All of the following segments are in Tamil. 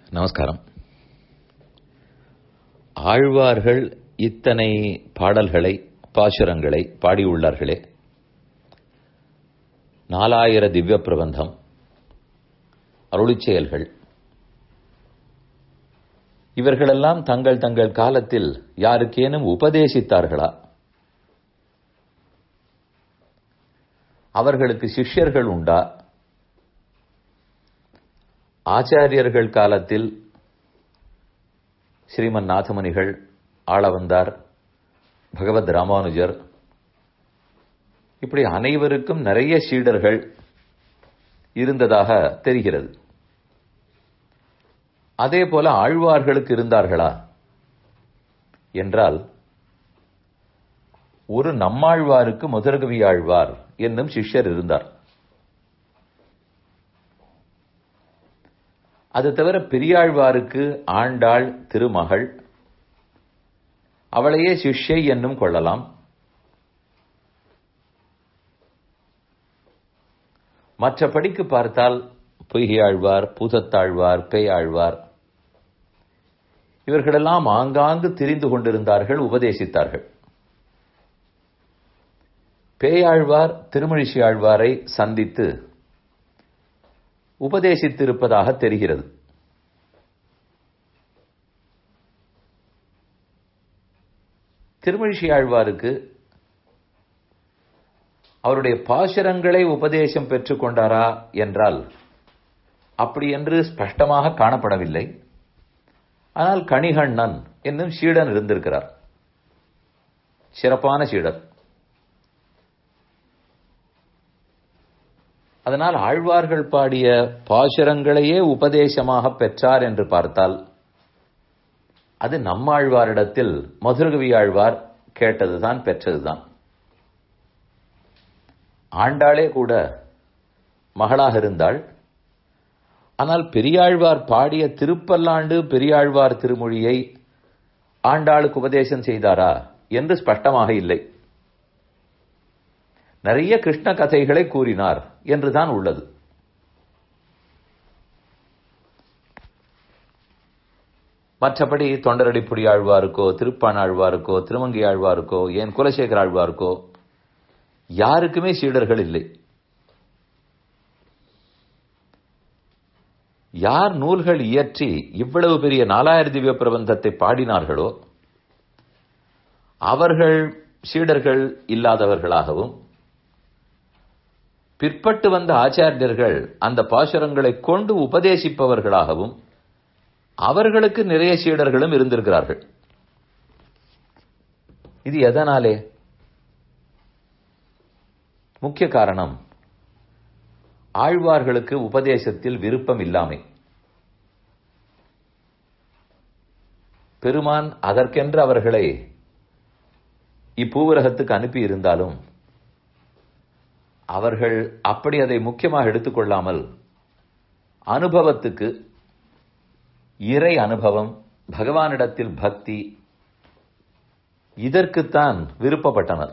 நமஸ்காரம் ஆழ்வார்கள் இத்தனை பாடல்களை பாசுரங்களை பாடியுள்ளார்களே நாலாயிர திவ்ய பிரபந்தம் அருளிச் செயல்கள் இவர்களெல்லாம் தங்கள் தங்கள் காலத்தில் யாருக்கேனும் உபதேசித்தார்களா அவர்களுக்கு சிஷ்யர்கள் உண்டா ஆச்சாரியர்கள் காலத்தில் ஸ்ரீமன் நாதமுனிகள் ஆளவந்தார் பகவத் ராமானுஜர் இப்படி அனைவருக்கும் நிறைய சீடர்கள் இருந்ததாக தெரிகிறது அதே போல ஆழ்வார்களுக்கு இருந்தார்களா என்றால் ஒரு நம்மாழ்வாருக்கு முதற்கவி ஆழ்வார் என்னும் சிஷ்யர் இருந்தார் அது தவிர பெரியாழ்வாருக்கு ஆண்டாள் திருமகள் அவளையே சிஷ்யை என்னும் கொள்ளலாம் மற்றபடிக்கு பார்த்தால் பொய்கையாழ்வார் பூதத்தாழ்வார் பேயாழ்வார் இவர்களெல்லாம் ஆங்காங்கு திரிந்து கொண்டிருந்தார்கள் உபதேசித்தார்கள் பேயாழ்வார் திருமழிசி ஆழ்வாரை சந்தித்து உபதேசித்திருப்பதாக தெரிகிறது திருமழிசி ஆழ்வாருக்கு அவருடைய பாசுரங்களை உபதேசம் பெற்றுக் கொண்டாரா என்றால் அப்படி என்று ஸ்பஷ்டமாக காணப்படவில்லை ஆனால் கணிகண்ணன் என்னும் சீடன் இருந்திருக்கிறார் சிறப்பான சீடர் அதனால் ஆழ்வார்கள் பாடிய பாசுரங்களையே உபதேசமாக பெற்றார் என்று பார்த்தால் அது நம்மாழ்வாரிடத்தில் மதுரகவி ஆழ்வார் கேட்டதுதான் பெற்றதுதான் ஆண்டாளே கூட மகளாக இருந்தாள் ஆனால் பெரியாழ்வார் பாடிய திருப்பல்லாண்டு பெரியாழ்வார் திருமொழியை ஆண்டாளுக்கு உபதேசம் செய்தாரா என்று ஸ்பஷ்டமாக இல்லை நிறைய கிருஷ்ண கதைகளை கூறினார் என்றுதான் உள்ளது மற்றபடி தொண்டரடிப்புடி ஆழ்வாருக்கோ திருப்பானாழ்வாருக்கோ திருமங்கி ஆழ்வாருக்கோ ஏன் குலசேகர ஆழ்வாருக்கோ யாருக்குமே சீடர்கள் இல்லை யார் நூல்கள் இயற்றி இவ்வளவு பெரிய நாலாயிர திவ்ய பிரபந்தத்தை பாடினார்களோ அவர்கள் சீடர்கள் இல்லாதவர்களாகவும் பிற்பட்டு வந்த ஆச்சாரியர்கள் அந்த பாசுரங்களை கொண்டு உபதேசிப்பவர்களாகவும் அவர்களுக்கு நிறைய சீடர்களும் இருந்திருக்கிறார்கள் இது எதனாலே முக்கிய காரணம் ஆழ்வார்களுக்கு உபதேசத்தில் விருப்பம் இல்லாமை பெருமான் அதற்கென்று அவர்களை இப்பூவரகத்துக்கு அனுப்பி இருந்தாலும் அவர்கள் அப்படி அதை முக்கியமாக எடுத்துக்கொள்ளாமல் அனுபவத்துக்கு இறை அனுபவம் பகவானிடத்தில் பக்தி இதற்குத்தான் விருப்பப்பட்டனர்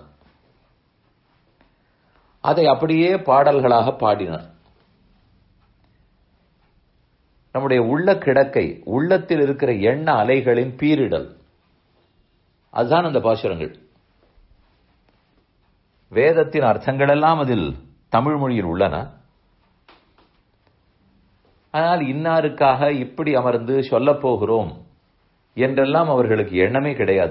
அதை அப்படியே பாடல்களாக பாடினர் நம்முடைய உள்ள கிடக்கை உள்ளத்தில் இருக்கிற எண்ண அலைகளின் பீரிடல் அதுதான் அந்த பாசுரங்கள் வேதத்தின் அர்த்தங்கள் எல்லாம் அதில் தமிழ் மொழியில் உள்ளன ஆனால் இன்னாருக்காக இப்படி அமர்ந்து சொல்லப் போகிறோம் என்றெல்லாம் அவர்களுக்கு எண்ணமே கிடையாது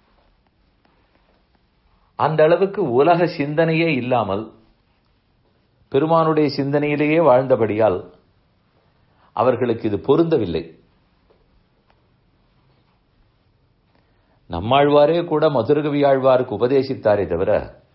அந்த அளவுக்கு உலக சிந்தனையே இல்லாமல் பெருமானுடைய சிந்தனையிலேயே வாழ்ந்தபடியால் அவர்களுக்கு இது பொருந்தவில்லை நம்மாழ்வாரே கூட மதுரகவி ஆழ்வாருக்கு உபதேசித்தாரே தவிர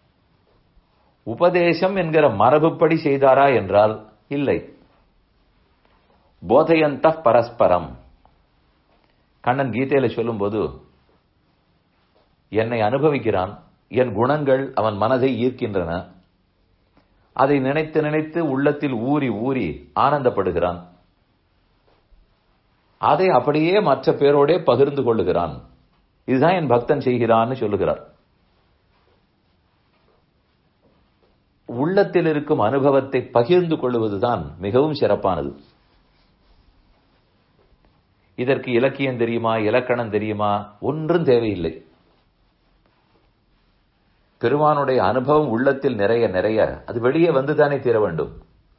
உபதேசம் என்கிற மரபுப்படி செய்தாரா என்றால் இல்லை போதையந்த பரஸ்பரம் கண்ணன் கீதையில சொல்லும்போது என்னை அனுபவிக்கிறான் என் குணங்கள் அவன் மனதை ஈர்க்கின்றன அதை நினைத்து நினைத்து உள்ளத்தில் ஊறி ஊறி ஆனந்தப்படுகிறான் அதை அப்படியே மற்ற பேரோடே பகிர்ந்து கொள்ளுகிறான் இதுதான் என் பக்தன் செய்கிறான்னு சொல்லுகிறார் உள்ளத்தில் இருக்கும் அனுபவத்தை பகிர்ந்து கொள்வதுதான் மிகவும் சிறப்பானது இதற்கு இலக்கியம் தெரியுமா இலக்கணம் தெரியுமா ஒன்றும் தேவையில்லை பெருமானுடைய அனுபவம் உள்ளத்தில் நிறைய நிறைய அது வெளியே வந்துதானே தீர வேண்டும்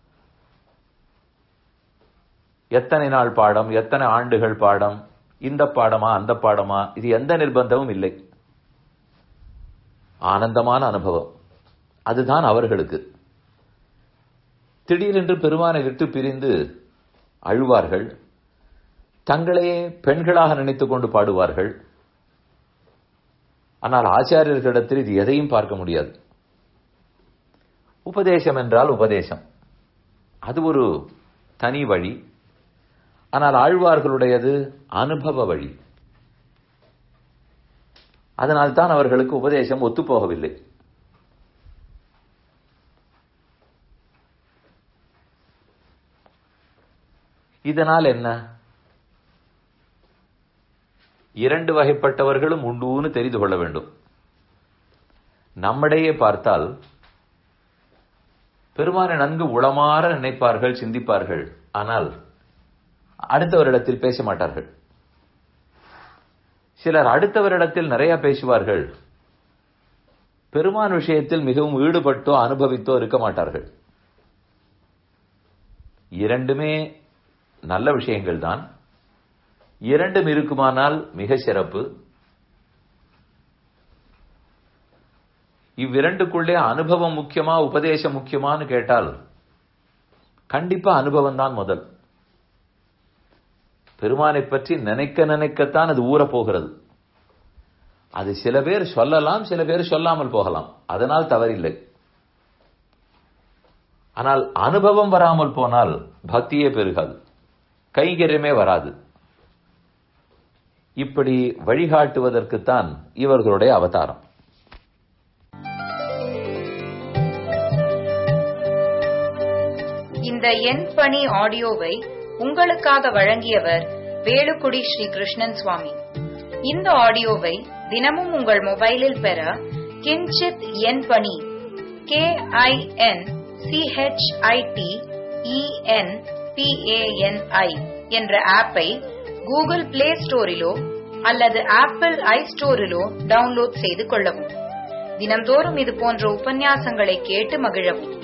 எத்தனை நாள் பாடம் எத்தனை ஆண்டுகள் பாடம் இந்த பாடமா அந்த பாடமா இது எந்த நிர்பந்தமும் இல்லை ஆனந்தமான அனுபவம் அதுதான் அவர்களுக்கு திடீரென்று பெருமானை விட்டு பிரிந்து அழுவார்கள் தங்களையே பெண்களாக நினைத்துக் கொண்டு பாடுவார்கள் ஆனால் ஆச்சாரியர்களிடத்தில் இது எதையும் பார்க்க முடியாது உபதேசம் என்றால் உபதேசம் அது ஒரு தனி வழி ஆனால் ஆழ்வார்களுடையது அனுபவ வழி அதனால்தான் அவர்களுக்கு உபதேசம் ஒத்துப்போகவில்லை இதனால் என்ன இரண்டு வகைப்பட்டவர்களும் உண்டுன்னு தெரிந்து கொள்ள வேண்டும் நம்மிடையே பார்த்தால் பெருமானை நன்கு உளமாற நினைப்பார்கள் சிந்திப்பார்கள் ஆனால் அடுத்தவரிடத்தில் பேச மாட்டார்கள் சிலர் அடுத்தவரிடத்தில் நிறைய பேசுவார்கள் பெருமான் விஷயத்தில் மிகவும் ஈடுபட்டோ அனுபவித்தோ இருக்க மாட்டார்கள் இரண்டுமே நல்ல விஷயங்கள் தான் இரண்டும் இருக்குமானால் மிக சிறப்பு இவ்விரண்டுக்குள்ளே அனுபவம் முக்கியமா உபதேசம் முக்கியமான்னு கேட்டால் கண்டிப்பா அனுபவம் தான் முதல் பெருமானை பற்றி நினைக்க நினைக்கத்தான் அது ஊற போகிறது அது சில பேர் சொல்லலாம் சில பேர் சொல்லாமல் போகலாம் அதனால் தவறில்லை ஆனால் அனுபவம் வராமல் போனால் பக்தியே பெருகாது கைங்கரியமே வராது இப்படி வழிகாட்டுவதற்குத்தான் இவர்களுடைய அவதாரம் இந்த என் பணி ஆடியோவை உங்களுக்காக வழங்கியவர் வேலுக்குடி ஸ்ரீ கிருஷ்ணன் சுவாமி இந்த ஆடியோவை தினமும் உங்கள் மொபைலில் பெற கிஞ்சித் என் பணி கே ஐ என் சிஹெச்ஐடி இஎன் பிஏஎன்ஐ என்ற ஆப்பை கூகுள் பிளே ஸ்டோரிலோ அல்லது ஆப்பிள் ஐ ஸ்டோரிலோ டவுன்லோட் செய்து கொள்ளவும் தினம்தோறும் இது போன்ற உபன்யாசங்களை கேட்டு மகிழவும்